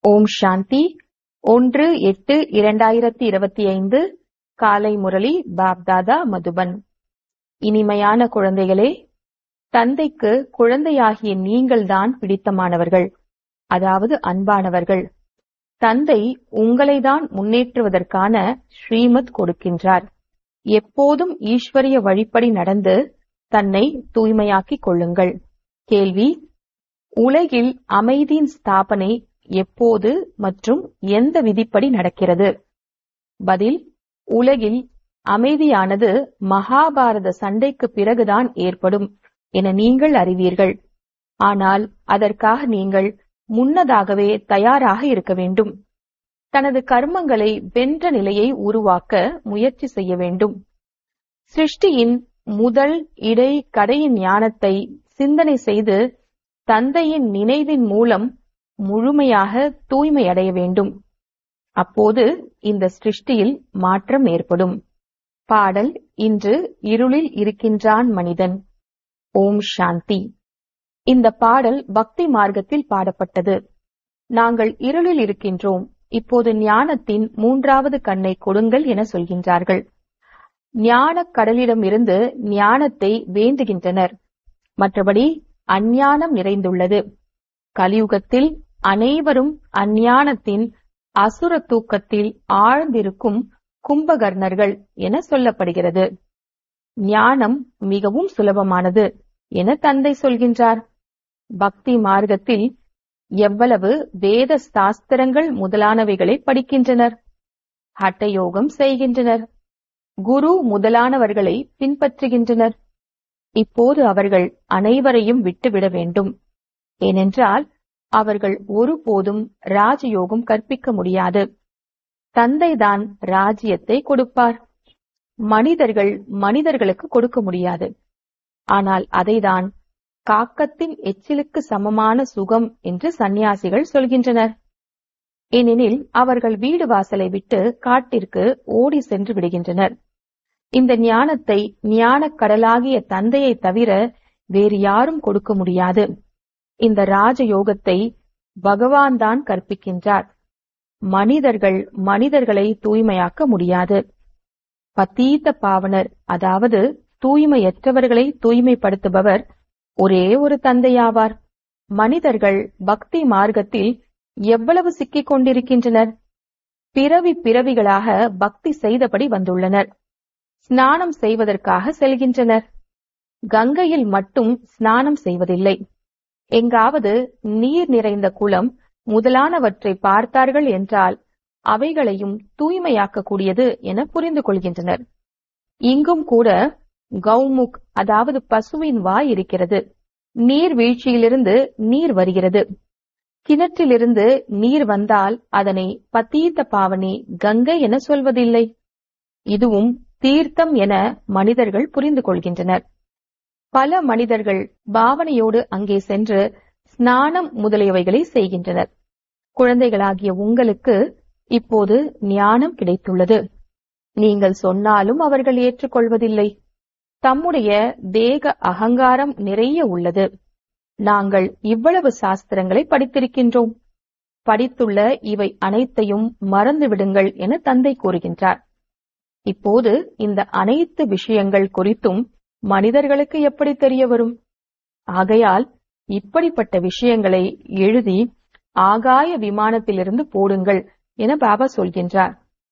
ஓம் சாந்தி ஒன்று எட்டு இரண்டாயிரத்தி இருபத்தி ஐந்து காலை முரளி பாப்தாதா மதுபன் இனிமையான குழந்தைகளே தந்தைக்கு குழந்தையாகிய நீங்கள்தான் பிடித்தமானவர்கள் அதாவது அன்பானவர்கள் தந்தை உங்களைதான் முன்னேற்றுவதற்கான ஸ்ரீமத் கொடுக்கின்றார் எப்போதும் ஈஸ்வரிய வழிப்படி நடந்து தன்னை தூய்மையாக்கிக் கொள்ளுங்கள் கேள்வி உலகில் அமைதியின் ஸ்தாபனை எப்போது மற்றும் எந்த விதிப்படி நடக்கிறது பதில் உலகில் அமைதியானது மகாபாரத சண்டைக்கு பிறகுதான் ஏற்படும் என நீங்கள் அறிவீர்கள் ஆனால் அதற்காக நீங்கள் முன்னதாகவே தயாராக இருக்க வேண்டும் தனது கர்மங்களை வென்ற நிலையை உருவாக்க முயற்சி செய்ய வேண்டும் சிருஷ்டியின் முதல் இடை கடையின் ஞானத்தை சிந்தனை செய்து தந்தையின் நினைவின் மூலம் முழுமையாக தூய்மை அடைய வேண்டும் அப்போது இந்த சிருஷ்டியில் மாற்றம் ஏற்படும் பாடல் இன்று இருளில் இருக்கின்றான் மனிதன் ஓம் சாந்தி இந்த பாடல் பக்தி மார்க்கத்தில் பாடப்பட்டது நாங்கள் இருளில் இருக்கின்றோம் இப்போது ஞானத்தின் மூன்றாவது கண்ணை கொடுங்கள் என சொல்கின்றார்கள் ஞானக் கடலிடமிருந்து ஞானத்தை வேண்டுகின்றனர் மற்றபடி அஞ்ஞானம் நிறைந்துள்ளது கலியுகத்தில் அனைவரும் அஞ்ஞானத்தின் அசுர தூக்கத்தில் ஆழ்ந்திருக்கும் கும்பகர்ணர்கள் என சொல்லப்படுகிறது ஞானம் மிகவும் சுலபமானது என தந்தை சொல்கின்றார் பக்தி மார்க்கத்தில் எவ்வளவு வேத சாஸ்திரங்கள் முதலானவைகளை படிக்கின்றனர் ஹட்டயோகம் செய்கின்றனர் குரு முதலானவர்களை பின்பற்றுகின்றனர் இப்போது அவர்கள் அனைவரையும் விட்டுவிட வேண்டும் ஏனென்றால் அவர்கள் ஒருபோதும் ராஜயோகம் கற்பிக்க முடியாது தந்தைதான் ராஜ்யத்தை கொடுப்பார் மனிதர்கள் மனிதர்களுக்கு கொடுக்க முடியாது ஆனால் அதைதான் காக்கத்தின் எச்சிலுக்கு சமமான சுகம் என்று சந்நியாசிகள் சொல்கின்றனர் ஏனெனில் அவர்கள் வீடு வாசலை விட்டு காட்டிற்கு ஓடி சென்று விடுகின்றனர் இந்த ஞானத்தை ஞானக் கடலாகிய தந்தையை தவிர வேறு யாரும் கொடுக்க முடியாது இந்த ராஜயோகத்தை பகவான் தான் கற்பிக்கின்றார் மனிதர்கள் மனிதர்களை தூய்மையாக்க முடியாது பத்தீத்த பாவனர் அதாவது தூய்மையற்றவர்களை தூய்மைப்படுத்துபவர் ஒரே ஒரு தந்தையாவார் மனிதர்கள் பக்தி மார்க்கத்தில் எவ்வளவு சிக்கிக் கொண்டிருக்கின்றனர் பிறவி பிறவிகளாக பக்தி செய்தபடி வந்துள்ளனர் ஸ்நானம் செய்வதற்காக செல்கின்றனர் கங்கையில் மட்டும் ஸ்நானம் செய்வதில்லை எங்காவது நீர் நிறைந்த குளம் முதலானவற்றை பார்த்தார்கள் என்றால் அவைகளையும் தூய்மையாக்கக்கூடியது என புரிந்து கொள்கின்றனர் இங்கும் கூட கௌமுக் அதாவது பசுவின் வாய் இருக்கிறது நீர் வீழ்ச்சியிலிருந்து நீர் வருகிறது கிணற்றிலிருந்து நீர் வந்தால் அதனை பத்தீத்த பாவனி கங்கை என சொல்வதில்லை இதுவும் தீர்த்தம் என மனிதர்கள் புரிந்து கொள்கின்றனர் பல மனிதர்கள் பாவனையோடு அங்கே சென்று ஸ்நானம் முதலியவைகளை செய்கின்றனர் குழந்தைகளாகிய உங்களுக்கு இப்போது ஞானம் கிடைத்துள்ளது நீங்கள் சொன்னாலும் அவர்கள் ஏற்றுக்கொள்வதில்லை தம்முடைய தேக அகங்காரம் நிறைய உள்ளது நாங்கள் இவ்வளவு சாஸ்திரங்களை படித்திருக்கின்றோம் படித்துள்ள இவை அனைத்தையும் மறந்து விடுங்கள் என தந்தை கூறுகின்றார் இப்போது இந்த அனைத்து விஷயங்கள் குறித்தும் மனிதர்களுக்கு எப்படி தெரிய வரும் ஆகையால் இப்படிப்பட்ட விஷயங்களை எழுதி ஆகாய விமானத்திலிருந்து போடுங்கள் என பாபா சொல்கின்றார்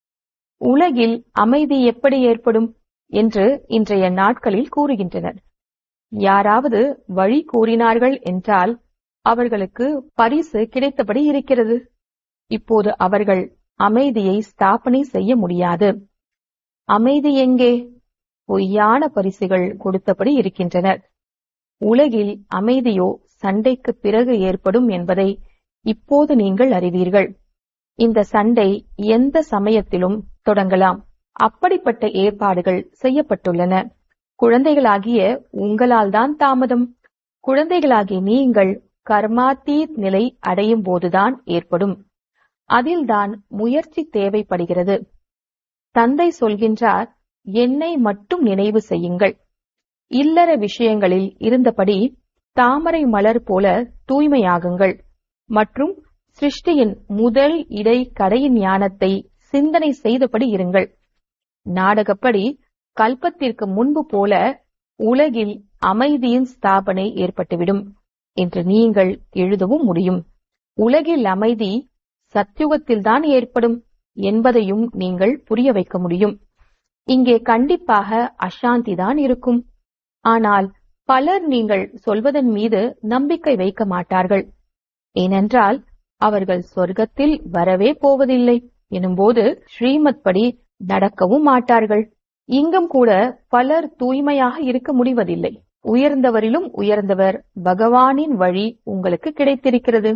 உலகில் அமைதி எப்படி ஏற்படும் என்று இன்றைய நாட்களில் கூறுகின்றனர் யாராவது வழி கூறினார்கள் என்றால் அவர்களுக்கு பரிசு கிடைத்தபடி இருக்கிறது இப்போது அவர்கள் அமைதியை ஸ்தாபனை செய்ய முடியாது அமைதி எங்கே பொய்யான பரிசுகள் கொடுத்தபடி இருக்கின்றனர் உலகில் அமைதியோ சண்டைக்கு பிறகு ஏற்படும் என்பதை இப்போது நீங்கள் அறிவீர்கள் இந்த சண்டை எந்த சமயத்திலும் தொடங்கலாம் அப்படிப்பட்ட ஏற்பாடுகள் செய்யப்பட்டுள்ளன குழந்தைகளாகிய உங்களால் தான் தாமதம் குழந்தைகளாகிய நீங்கள் கர்மாத்தீத் நிலை அடையும் போதுதான் ஏற்படும் அதில்தான் முயற்சி தேவைப்படுகிறது தந்தை சொல்கின்றார் என்னை மட்டும் நினைவு செய்யுங்கள் இல்லற விஷயங்களில் இருந்தபடி தாமரை மலர் போல தூய்மையாகுங்கள் மற்றும் சிருஷ்டியின் முதல் இடை கடையின் ஞானத்தை சிந்தனை செய்தபடி இருங்கள் நாடகப்படி கல்பத்திற்கு முன்பு போல உலகில் அமைதியின் ஸ்தாபனை ஏற்பட்டுவிடும் என்று நீங்கள் எழுதவும் முடியும் உலகில் அமைதி சத்தியுகத்தில்தான் ஏற்படும் என்பதையும் நீங்கள் புரிய வைக்க முடியும் இங்கே கண்டிப்பாக அசாந்திதான் இருக்கும் ஆனால் பலர் நீங்கள் சொல்வதன் மீது நம்பிக்கை வைக்க மாட்டார்கள் ஏனென்றால் அவர்கள் சொர்க்கத்தில் வரவே போவதில்லை எனும்போது ஸ்ரீமத் படி நடக்கவும் மாட்டார்கள் இங்கும் கூட பலர் தூய்மையாக இருக்க முடிவதில்லை உயர்ந்தவரிலும் உயர்ந்தவர் பகவானின் வழி உங்களுக்கு கிடைத்திருக்கிறது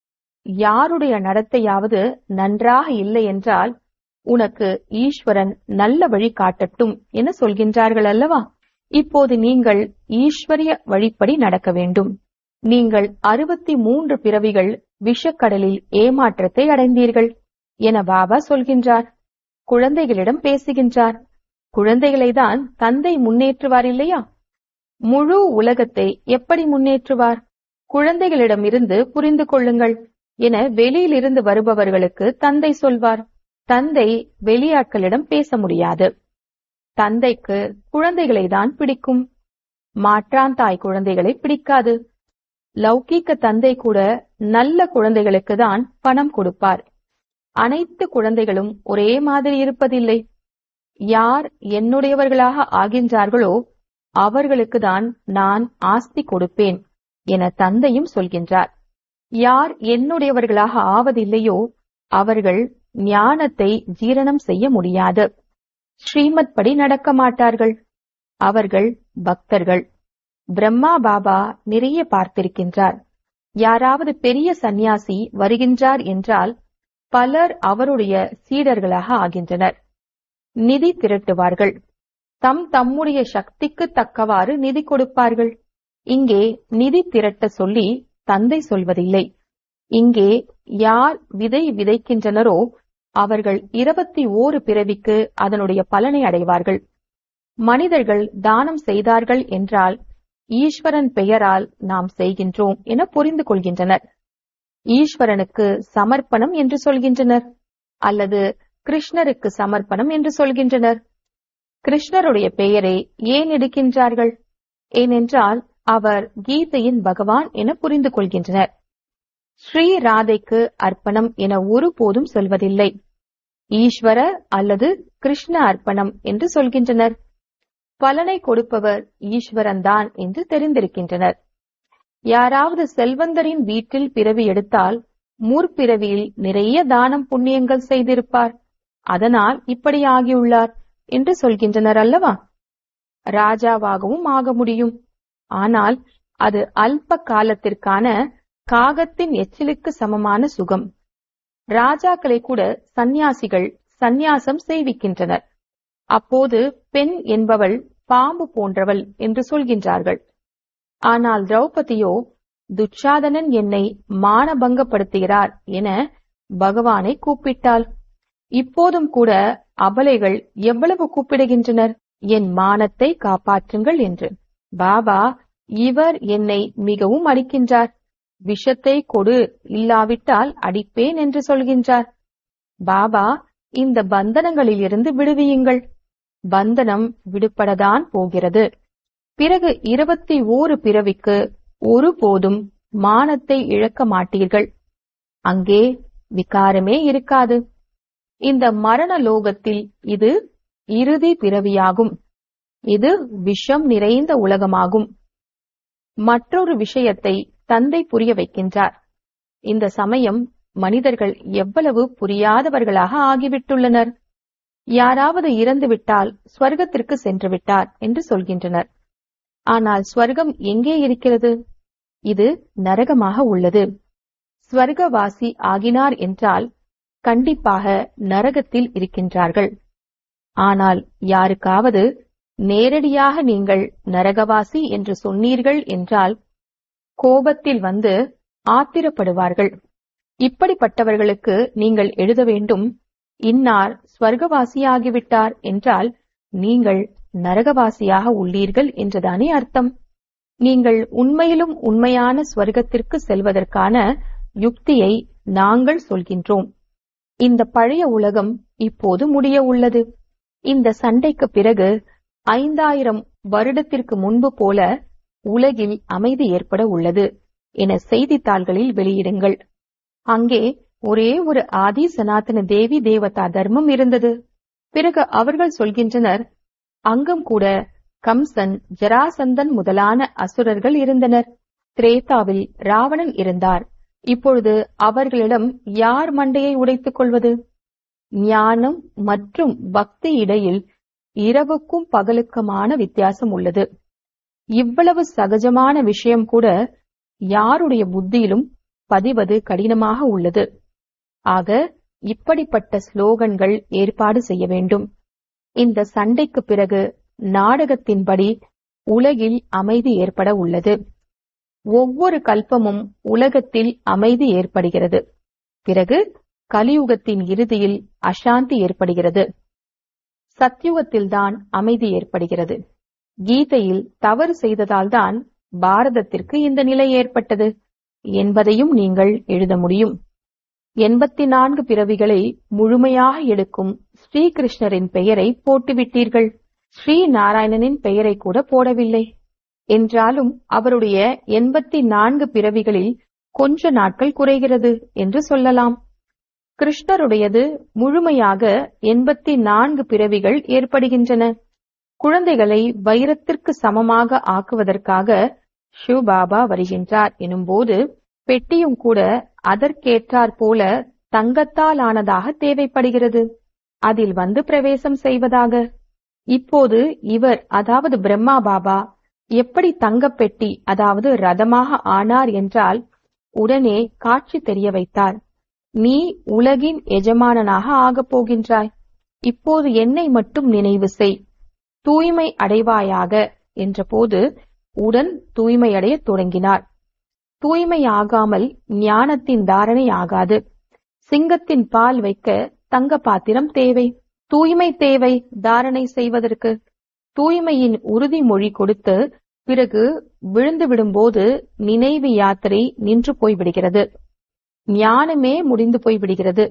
யாருடைய நடத்தையாவது நன்றாக இல்லை என்றால் உனக்கு ஈஸ்வரன் நல்ல வழி காட்டட்டும் என சொல்கின்றார்கள் அல்லவா இப்போது நீங்கள் ஈஸ்வரிய வழிப்படி நடக்க வேண்டும் நீங்கள் அறுபத்தி மூன்று பிறவிகள் விஷக்கடலில் ஏமாற்றத்தை அடைந்தீர்கள் என பாபா சொல்கின்றார் குழந்தைகளிடம் பேசுகின்றார் குழந்தைகளை தான் தந்தை முன்னேற்றுவார் இல்லையா முழு உலகத்தை எப்படி முன்னேற்றுவார் குழந்தைகளிடமிருந்து புரிந்து கொள்ளுங்கள் என வெளியிலிருந்து வருபவர்களுக்கு தந்தை சொல்வார் தந்தை வெளியாட்களிடம் பேச முடியாது தந்தைக்கு குழந்தைகளை தான் பிடிக்கும் மாற்றான் தாய் குழந்தைகளை பிடிக்காது லௌகீக தந்தை கூட நல்ல குழந்தைகளுக்கு தான் பணம் கொடுப்பார் அனைத்து குழந்தைகளும் ஒரே மாதிரி இருப்பதில்லை யார் என்னுடையவர்களாக ஆகின்றார்களோ அவர்களுக்கு தான் நான் ஆஸ்தி கொடுப்பேன் என தந்தையும் சொல்கின்றார் யார் என்னுடையவர்களாக ஆவதில்லையோ அவர்கள் ஞானத்தை ஜீரணம் செய்ய முடியாது ஸ்ரீமத் படி நடக்க மாட்டார்கள் அவர்கள் பக்தர்கள் பிரம்மா பாபா நிறைய பார்த்திருக்கின்றார் யாராவது பெரிய சந்நியாசி வருகின்றார் என்றால் பலர் அவருடைய சீடர்களாக ஆகின்றனர் நிதி திரட்டுவார்கள் தம் தம்முடைய சக்திக்கு தக்கவாறு நிதி கொடுப்பார்கள் இங்கே நிதி திரட்ட சொல்லி தந்தை சொல்வதில்லை இங்கே யார் விதை விதைக்கின்றனரோ அவர்கள் இருபத்தி ஓரு பிறவிக்கு அதனுடைய பலனை அடைவார்கள் மனிதர்கள் தானம் செய்தார்கள் என்றால் ஈஸ்வரன் பெயரால் நாம் செய்கின்றோம் என புரிந்து கொள்கின்றனர் ஈஸ்வரனுக்கு சமர்ப்பணம் என்று சொல்கின்றனர் அல்லது கிருஷ்ணருக்கு சமர்ப்பணம் என்று சொல்கின்றனர் கிருஷ்ணருடைய பெயரை ஏன் எடுக்கின்றார்கள் ஏனென்றால் அவர் கீதையின் பகவான் என புரிந்து கொள்கின்றனர் ஸ்ரீ ராதைக்கு அர்ப்பணம் என ஒருபோதும் சொல்வதில்லை ஈஸ்வர அல்லது கிருஷ்ண அர்ப்பணம் என்று சொல்கின்றனர் பலனை கொடுப்பவர் ஈஸ்வரன் தான் என்று தெரிந்திருக்கின்றனர் யாராவது செல்வந்தரின் வீட்டில் பிறவி எடுத்தால் முற்பிறவியில் நிறைய தானம் புண்ணியங்கள் செய்திருப்பார் அதனால் இப்படி ஆகியுள்ளார் என்று சொல்கின்றனர் அல்லவா ராஜாவாகவும் ஆக முடியும் ஆனால் அது அல்ப காலத்திற்கான காகத்தின் எச்சிலுக்கு சமமான சுகம் ராஜாக்களை கூட சந்நியாசிகள் சந்நியாசம் செய்விக்கின்றனர் அப்போது பெண் என்பவள் பாம்பு போன்றவள் என்று சொல்கின்றார்கள் ஆனால் திரௌபதியோ துச்சாதனன் என்னை மானபங்கப்படுத்துகிறார் என பகவானை கூப்பிட்டாள் இப்போதும் கூட அபலைகள் எவ்வளவு கூப்பிடுகின்றனர் என் மானத்தை காப்பாற்றுங்கள் என்று பாபா இவர் என்னை மிகவும் அடிக்கின்றார் விஷத்தை கொடு இல்லாவிட்டால் அடிப்பேன் என்று சொல்கின்றார் பாபா இந்த பந்தனங்களில் இருந்து விடுவியுங்கள் பந்தனம் விடுபடதான் போகிறது பிறகு இருபத்தி ஓரு பிறவிக்கு ஒருபோதும் மானத்தை இழக்க மாட்டீர்கள் அங்கே விகாரமே இருக்காது இந்த மரண லோகத்தில் இது இறுதி பிறவியாகும் இது விஷம் நிறைந்த உலகமாகும் மற்றொரு விஷயத்தை தந்தை புரிய வைக்கின்றார் இந்த சமயம் மனிதர்கள் எவ்வளவு புரியாதவர்களாக ஆகிவிட்டுள்ளனர் யாராவது இறந்துவிட்டால் ஸ்வர்க்கத்திற்கு சென்று விட்டார் என்று சொல்கின்றனர் ஆனால் ஸ்வர்க்கம் எங்கே இருக்கிறது இது நரகமாக உள்ளது ஸ்வர்கவாசி ஆகினார் என்றால் கண்டிப்பாக நரகத்தில் இருக்கின்றார்கள் ஆனால் யாருக்காவது நேரடியாக நீங்கள் நரகவாசி என்று சொன்னீர்கள் என்றால் கோபத்தில் வந்து ஆத்திரப்படுவார்கள் இப்படிப்பட்டவர்களுக்கு நீங்கள் எழுத வேண்டும் இன்னார் ஸ்வர்கவாசியாகிவிட்டார் என்றால் நீங்கள் நரகவாசியாக உள்ளீர்கள் என்றுதானே அர்த்தம் நீங்கள் உண்மையிலும் உண்மையான ஸ்வர்க்கத்திற்கு செல்வதற்கான யுக்தியை நாங்கள் சொல்கின்றோம் இந்த பழைய உலகம் இப்போது முடிய உள்ளது இந்த சண்டைக்கு பிறகு ஐந்தாயிரம் வருடத்திற்கு முன்பு போல உலகில் அமைதி ஏற்பட உள்ளது என செய்தித்தாள்களில் வெளியிடுங்கள் அங்கே ஒரே ஒரு ஆதி சனாதன தேவி தேவதா தர்மம் இருந்தது பிறகு அவர்கள் சொல்கின்றனர் அங்கும் கூட கம்சன் ஜராசந்தன் முதலான அசுரர்கள் இருந்தனர் திரேதாவில் ராவணன் இருந்தார் இப்பொழுது அவர்களிடம் யார் மண்டையை உடைத்துக் கொள்வது ஞானம் மற்றும் பக்தி இடையில் இரவுக்கும் பகலுக்குமான வித்தியாசம் உள்ளது இவ்வளவு சகஜமான விஷயம் கூட யாருடைய புத்தியிலும் பதிவது கடினமாக உள்ளது ஆக இப்படிப்பட்ட ஸ்லோகன்கள் ஏற்பாடு செய்ய வேண்டும் இந்த சண்டைக்கு பிறகு நாடகத்தின்படி உலகில் அமைதி ஏற்பட உள்ளது ஒவ்வொரு கல்பமும் உலகத்தில் அமைதி ஏற்படுகிறது பிறகு கலியுகத்தின் இறுதியில் அசாந்தி ஏற்படுகிறது சத்யுகத்தில்தான் அமைதி ஏற்படுகிறது கீதையில் தவறு செய்ததால்தான் பாரதத்திற்கு இந்த நிலை ஏற்பட்டது என்பதையும் நீங்கள் எழுத முடியும் எண்பத்தி நான்கு பிறவிகளை முழுமையாக எடுக்கும் ஸ்ரீகிருஷ்ணரின் பெயரை போட்டுவிட்டீர்கள் ஸ்ரீ நாராயணனின் பெயரை கூட போடவில்லை என்றாலும் அவருடைய எண்பத்தி நான்கு பிறவிகளில் கொஞ்ச நாட்கள் குறைகிறது என்று சொல்லலாம் கிருஷ்ணருடையது முழுமையாக எண்பத்தி நான்கு பிறவிகள் ஏற்படுகின்றன குழந்தைகளை வைரத்திற்கு சமமாக ஆக்குவதற்காக சிவபாபா வருகின்றார் எனும்போது பெட்டியும் கூட அதற்கேற்றாற் போல தங்கத்தால் ஆனதாக தேவைப்படுகிறது அதில் வந்து பிரவேசம் செய்வதாக இப்போது இவர் அதாவது பிரம்மா பாபா எப்படி தங்கப்பெட்டி அதாவது ரதமாக ஆனார் என்றால் உடனே காட்சி தெரிய வைத்தார் நீ உலகின் எஜமானனாக ஆகப் போகின்றாய் இப்போது என்னை மட்டும் நினைவு செய் தூய்மை அடைவாயாக என்றபோது உடன் தூய்மையடைய தொடங்கினார் தூய்மையாகாமல் ஞானத்தின் தாரணை ஆகாது சிங்கத்தின் பால் வைக்க தங்க பாத்திரம் தேவை தூய்மை தேவை தாரணை செய்வதற்கு தூய்மையின் உறுதிமொழி கொடுத்து பிறகு விழுந்து விடும்போது நினைவு யாத்திரை நின்று போய்விடுகிறது ஞானமே முடிந்து போய்விடுகிறது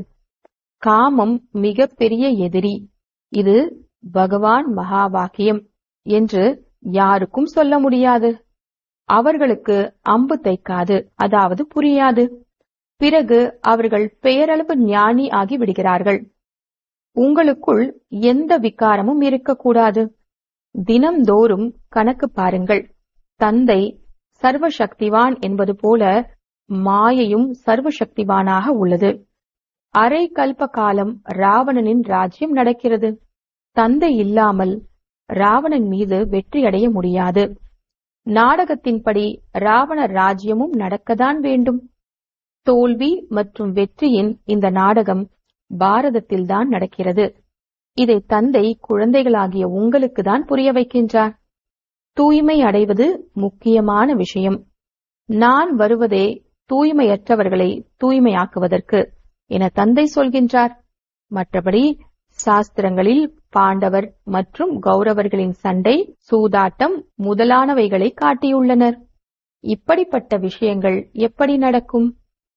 காமம் மிக பெரிய எதிரி இது பகவான் மகா வாக்கியம் என்று யாருக்கும் சொல்ல முடியாது அவர்களுக்கு அம்பு தைக்காது அதாவது புரியாது பிறகு அவர்கள் பெயரளவு ஞானி ஆகி விடுகிறார்கள் உங்களுக்குள் எந்த விகாரமும் இருக்கக்கூடாது தினம்தோறும் கணக்கு பாருங்கள் தந்தை சர்வசக்திவான் என்பது போல மாயையும் சர்வசக்திவானாக உள்ளது அரை கல்ப காலம் ராவணனின் ராஜ்யம் நடக்கிறது தந்தை இல்லாமல் ராவணன் மீது வெற்றி அடைய முடியாது நாடகத்தின்படி ராவண ராஜ்யமும் நடக்கத்தான் வேண்டும் தோல்வி மற்றும் வெற்றியின் இந்த நாடகம் பாரதத்தில்தான் நடக்கிறது இதை தந்தை குழந்தைகளாகிய உங்களுக்கு தான் புரிய வைக்கின்றார் தூய்மை அடைவது முக்கியமான விஷயம் நான் வருவதே தூய்மையற்றவர்களை தூய்மையாக்குவதற்கு என தந்தை சொல்கின்றார் மற்றபடி சாஸ்திரங்களில் பாண்டவர் மற்றும் கௌரவர்களின் சண்டை சூதாட்டம் முதலானவைகளை காட்டியுள்ளனர் இப்படிப்பட்ட விஷயங்கள் எப்படி நடக்கும்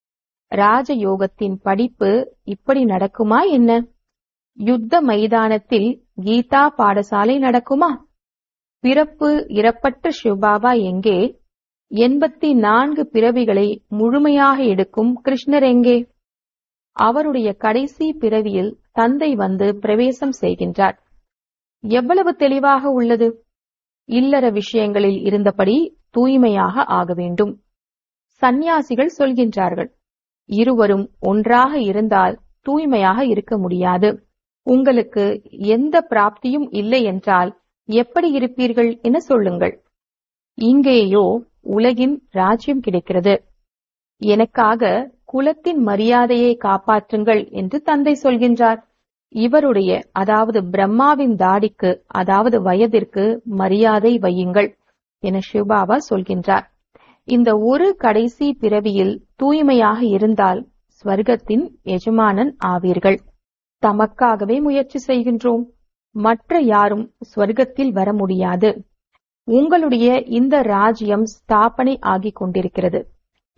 ராஜயோகத்தின் படிப்பு இப்படி நடக்குமா என்ன யுத்த மைதானத்தில் கீதா பாடசாலை நடக்குமா பிறப்பு இறப்பற்ற சிவபாபா எங்கே எண்பத்தி நான்கு பிறவிகளை முழுமையாக எடுக்கும் கிருஷ்ணர் எங்கே அவருடைய கடைசி பிறவியில் தந்தை வந்து பிரவேசம் செய்கின்றார் எவ்வளவு தெளிவாக உள்ளது இல்லற விஷயங்களில் இருந்தபடி தூய்மையாக ஆக வேண்டும் சந்நியாசிகள் சொல்கின்றார்கள் இருவரும் ஒன்றாக இருந்தால் தூய்மையாக இருக்க முடியாது உங்களுக்கு எந்த பிராப்தியும் இல்லை என்றால் எப்படி இருப்பீர்கள் என சொல்லுங்கள் இங்கேயோ உலகின் ராஜ்யம் கிடைக்கிறது எனக்காக குலத்தின் மரியாதையை காப்பாற்றுங்கள் என்று தந்தை சொல்கின்றார் இவருடைய அதாவது பிரம்மாவின் தாடிக்கு அதாவது வயதிற்கு மரியாதை வையுங்கள் என சிவபாபா சொல்கின்றார் இந்த ஒரு கடைசி பிறவியில் தூய்மையாக இருந்தால் ஸ்வர்க்கத்தின் எஜமானன் ஆவீர்கள் தமக்காகவே முயற்சி செய்கின்றோம் மற்ற யாரும் ஸ்வர்க்கத்தில் வர முடியாது உங்களுடைய இந்த ராஜ்யம் ஸ்தாபனை ஆகிக் கொண்டிருக்கிறது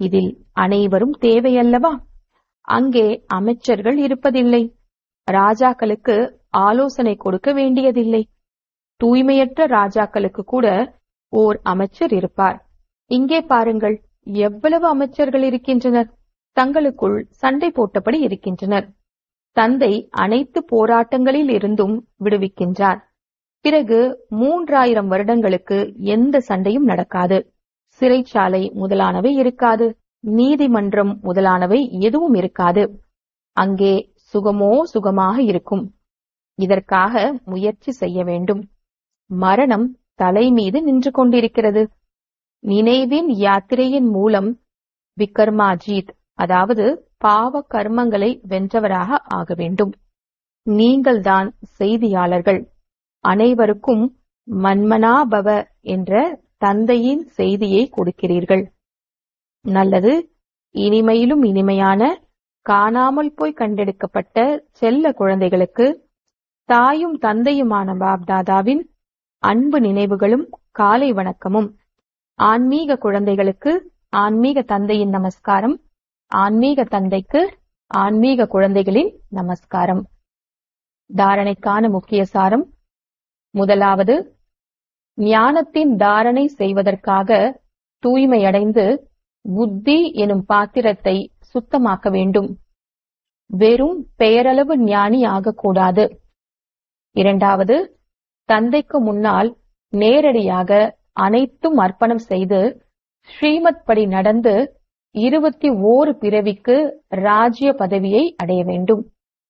இதில் அனைவரும் தேவையல்லவா அங்கே அமைச்சர்கள் இருப்பதில்லை ராஜாக்களுக்கு ஆலோசனை கொடுக்க வேண்டியதில்லை தூய்மையற்ற ராஜாக்களுக்கு கூட ஓர் அமைச்சர் இருப்பார் இங்கே பாருங்கள் எவ்வளவு அமைச்சர்கள் இருக்கின்றனர் தங்களுக்குள் சண்டை போட்டபடி இருக்கின்றனர் தந்தை அனைத்து போராட்டங்களில் இருந்தும் விடுவிக்கின்றார் பிறகு மூன்றாயிரம் வருடங்களுக்கு எந்த சண்டையும் நடக்காது சிறைச்சாலை முதலானவை இருக்காது நீதிமன்றம் முதலானவை எதுவும் இருக்காது அங்கே சுகமோ சுகமாக இருக்கும் இதற்காக முயற்சி செய்ய வேண்டும் மரணம் தலை மீது நின்று கொண்டிருக்கிறது நினைவின் யாத்திரையின் மூலம் விக்ரமாஜீத் அதாவது பாவ கர்மங்களை வென்றவராக ஆக வேண்டும் நீங்கள்தான் செய்தியாளர்கள் அனைவருக்கும் மன்மனாபவ என்ற தந்தையின் செய்தியை கொடுக்கிறீர்கள் நல்லது இனிமையிலும் இனிமையான காணாமல் போய் கண்டெடுக்கப்பட்ட செல்ல குழந்தைகளுக்கு தாயும் தந்தையுமான பாப்தாதாவின் அன்பு நினைவுகளும் காலை வணக்கமும் ஆன்மீக குழந்தைகளுக்கு ஆன்மீக தந்தையின் நமஸ்காரம் ஆன்மீக தந்தைக்கு ஆன்மீக குழந்தைகளின் நமஸ்காரம் தாரணைக்கான முக்கிய சாரம் முதலாவது ஞானத்தின் தாரணை செய்வதற்காக தூய்மையடைந்து புத்தி எனும் பாத்திரத்தை சுத்தமாக்க வேண்டும் வெறும் பெயரளவு ஞானி ஆகக்கூடாது இரண்டாவது தந்தைக்கு முன்னால் நேரடியாக அனைத்தும் அர்ப்பணம் செய்து ஸ்ரீமத் படி நடந்து இருபத்தி ஓரு பிறவிக்கு ராஜ்ய பதவியை அடைய வேண்டும்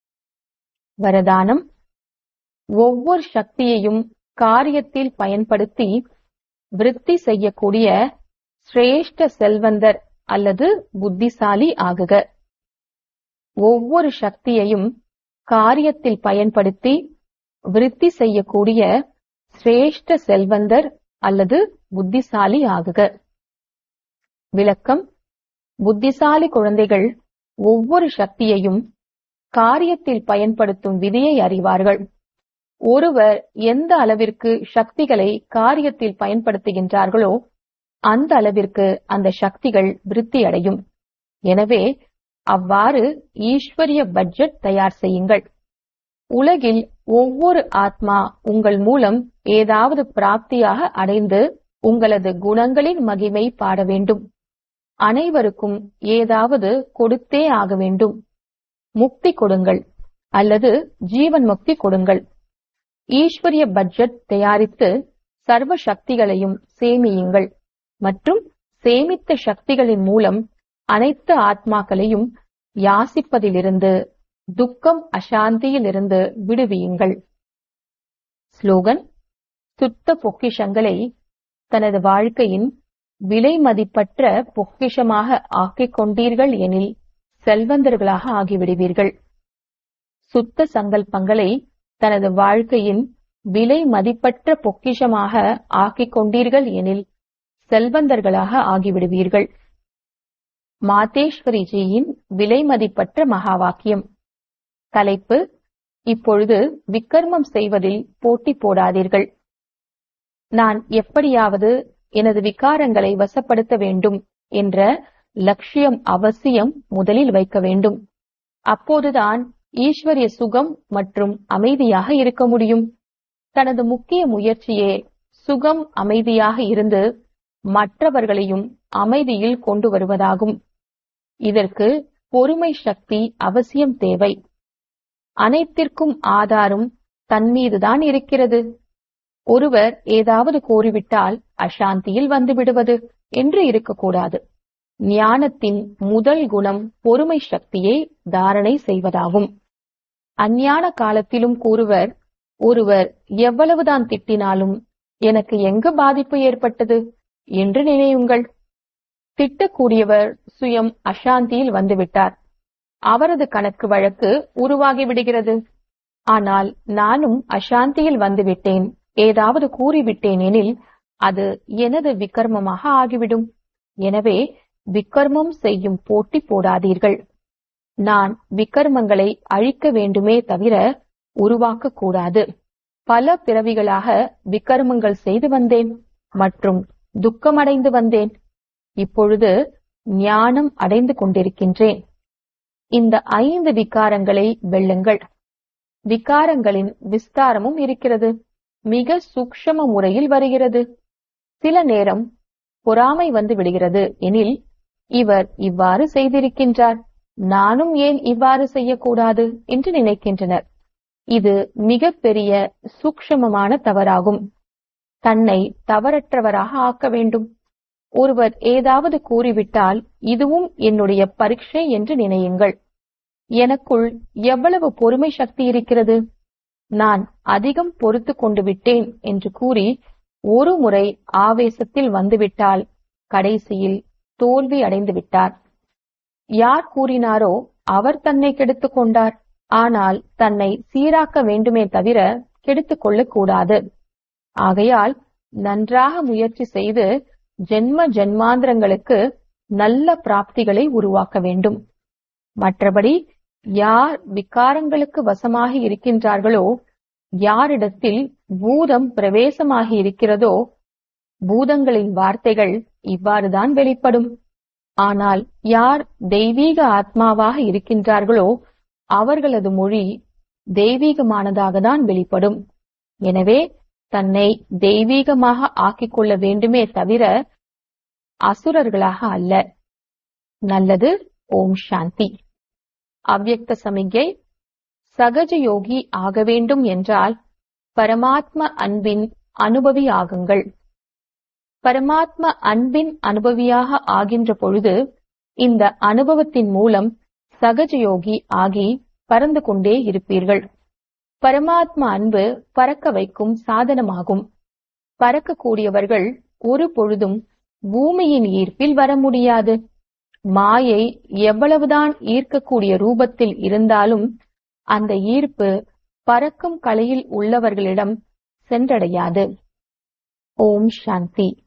வரதானம் ஒவ்வொரு சக்தியையும் காரியத்தில் பயன்படுத்தி விருத்தி செய்யக்கூடிய சிரேஷ்ட செல்வந்தர் அல்லது புத்திசாலி ஆகுக ஒவ்வொரு சக்தியையும் காரியத்தில் பயன்படுத்தி விருத்தி செய்யக்கூடிய சிரேஷ்ட செல்வந்தர் அல்லது புத்திசாலி ஆகுக விளக்கம் புத்திசாலி குழந்தைகள் ஒவ்வொரு சக்தியையும் காரியத்தில் பயன்படுத்தும் விதியை அறிவார்கள் ஒருவர் எந்த அளவிற்கு சக்திகளை காரியத்தில் பயன்படுத்துகின்றார்களோ அந்த அளவிற்கு அந்த சக்திகள் விருத்தி அடையும் எனவே அவ்வாறு ஈஸ்வரிய பட்ஜெட் தயார் செய்யுங்கள் உலகில் ஒவ்வொரு ஆத்மா உங்கள் மூலம் ஏதாவது பிராப்தியாக அடைந்து உங்களது குணங்களின் மகிமை பாட வேண்டும் அனைவருக்கும் ஏதாவது கொடுத்தே ஆக வேண்டும் முக்தி கொடுங்கள் அல்லது ஜீவன் முக்தி கொடுங்கள் ஈஸ்வரிய பட்ஜெட் தயாரித்து சர்வ சக்திகளையும் சேமியுங்கள் மற்றும் சேமித்த சக்திகளின் மூலம் அனைத்து ஆத்மாக்களையும் யாசிப்பதிலிருந்து துக்கம் அசாந்தியிலிருந்து விடுவியுங்கள் ஸ்லோகன் சுத்த பொக்கிஷங்களை தனது வாழ்க்கையின் விலை மதிப்பற்ற பொக்கிஷமாக ஆக்கிக் கொண்டீர்கள் எனில் செல்வந்தர்களாக ஆகிவிடுவீர்கள் சுத்த சங்கல்பங்களை தனது வாழ்க்கையின் விலை மதிப்பற்ற பொக்கிஷமாக ஆக்கிக் கொண்டீர்கள் எனில் செல்வந்தர்களாக ஆகிவிடுவீர்கள் மாதேஸ்வரிஜியின் விலை மதிப்பற்ற மகா வாக்கியம் தலைப்பு இப்பொழுது விக்கர்மம் செய்வதில் போட்டி போடாதீர்கள் நான் எப்படியாவது எனது விகாரங்களை வசப்படுத்த வேண்டும் என்ற லட்சியம் அவசியம் முதலில் வைக்க வேண்டும் அப்போதுதான் ஈஸ்வரிய சுகம் மற்றும் அமைதியாக இருக்க முடியும் தனது முக்கிய முயற்சியே சுகம் அமைதியாக இருந்து மற்றவர்களையும் அமைதியில் கொண்டு வருவதாகும் இதற்கு பொறுமை சக்தி அவசியம் தேவை அனைத்திற்கும் ஆதாரம் தன்மீதுதான் இருக்கிறது ஒருவர் ஏதாவது கூறிவிட்டால் அசாந்தியில் வந்து விடுவது என்று இருக்கக்கூடாது ஞானத்தின் முதல் குணம் பொறுமை சக்தியை தாரணை செய்வதாகும் அஞ்ஞான காலத்திலும் கூறுவர் ஒருவர் எவ்வளவுதான் திட்டினாலும் எனக்கு எங்கு பாதிப்பு ஏற்பட்டது என்று நினையுங்கள் திட்டக்கூடியவர் சுயம் அசாந்தியில் வந்துவிட்டார் அவரது கணக்கு வழக்கு உருவாகி விடுகிறது ஆனால் நானும் அசாந்தியில் வந்துவிட்டேன் ஏதாவது கூறிவிட்டேன் எனில் அது எனது விக்கர்மமாக ஆகிவிடும் எனவே விக்கர்மம் செய்யும் போட்டி போடாதீர்கள் நான் விக்கர்மங்களை அழிக்க வேண்டுமே தவிர உருவாக்க கூடாது பல பிறவிகளாக விக்கர்மங்கள் செய்து வந்தேன் மற்றும் துக்கமடைந்து வந்தேன் இப்பொழுது ஞானம் அடைந்து கொண்டிருக்கின்றேன் இந்த ஐந்து விகாரங்களை வெல்லுங்கள் விகாரங்களின் விஸ்தாரமும் இருக்கிறது மிக சூக்ஷம முறையில் வருகிறது சில நேரம் பொறாமை வந்து விடுகிறது எனில் இவர் இவ்வாறு செய்திருக்கின்றார் நானும் ஏன் இவ்வாறு செய்யக்கூடாது என்று நினைக்கின்றனர் இது மிக பெரிய சூக்ஷமமான தவறாகும் தன்னை தவறற்றவராக ஆக்க வேண்டும் ஒருவர் ஏதாவது கூறிவிட்டால் இதுவும் என்னுடைய பரீட்சை என்று நினையுங்கள் எனக்குள் எவ்வளவு பொறுமை சக்தி இருக்கிறது நான் அதிகம் பொறுத்து கொண்டு விட்டேன் என்று கூறி ஒரு முறை ஆவேசத்தில் வந்துவிட்டால் கடைசியில் தோல்வி அடைந்து விட்டார் யார் கூறினாரோ அவர் தன்னை கெடுத்துக் கொண்டார் ஆனால் தன்னை சீராக்க வேண்டுமே தவிர கெடுத்துக் கொள்ளக் கூடாது ஆகையால் நன்றாக முயற்சி செய்து ஜென்ம ஜென்மாந்திரங்களுக்கு நல்ல பிராப்திகளை உருவாக்க வேண்டும் மற்றபடி யார் விகாரங்களுக்கு வசமாகி இருக்கின்றார்களோ யாரிடத்தில் பூதம் பிரவேசமாகி இருக்கிறதோ பூதங்களின் வார்த்தைகள் இவ்வாறுதான் வெளிப்படும் ஆனால் யார் தெய்வீக ஆத்மாவாக இருக்கின்றார்களோ அவர்களது மொழி தெய்வீகமானதாக தான் வெளிப்படும் எனவே தன்னை தெய்வீகமாக ஆக்கிக் கொள்ள வேண்டுமே தவிர அசுரர்களாக அல்ல நல்லது ஓம் சாந்தி அவ்யக்த சமிகை சகஜ யோகி ஆக வேண்டும் என்றால் பரமாத்ம அன்பின் அனுபவி ஆகுங்கள் பரமாத்ம அன்பின் அனுபவியாக ஆகின்ற பொழுது இந்த அனுபவத்தின் மூலம் சகஜ யோகி ஆகி பறந்து கொண்டே இருப்பீர்கள் பரமாத்ம அன்பு பறக்க வைக்கும் சாதனமாகும் பறக்கக்கூடியவர்கள் ஒரு பொழுதும் பூமியின் ஈர்ப்பில் வர முடியாது மாயை எவ்வளவுதான் ஈர்க்கக்கூடிய ரூபத்தில் இருந்தாலும் அந்த ஈர்ப்பு பறக்கும் கலையில் உள்ளவர்களிடம் சென்றடையாது ஓம் சாந்தி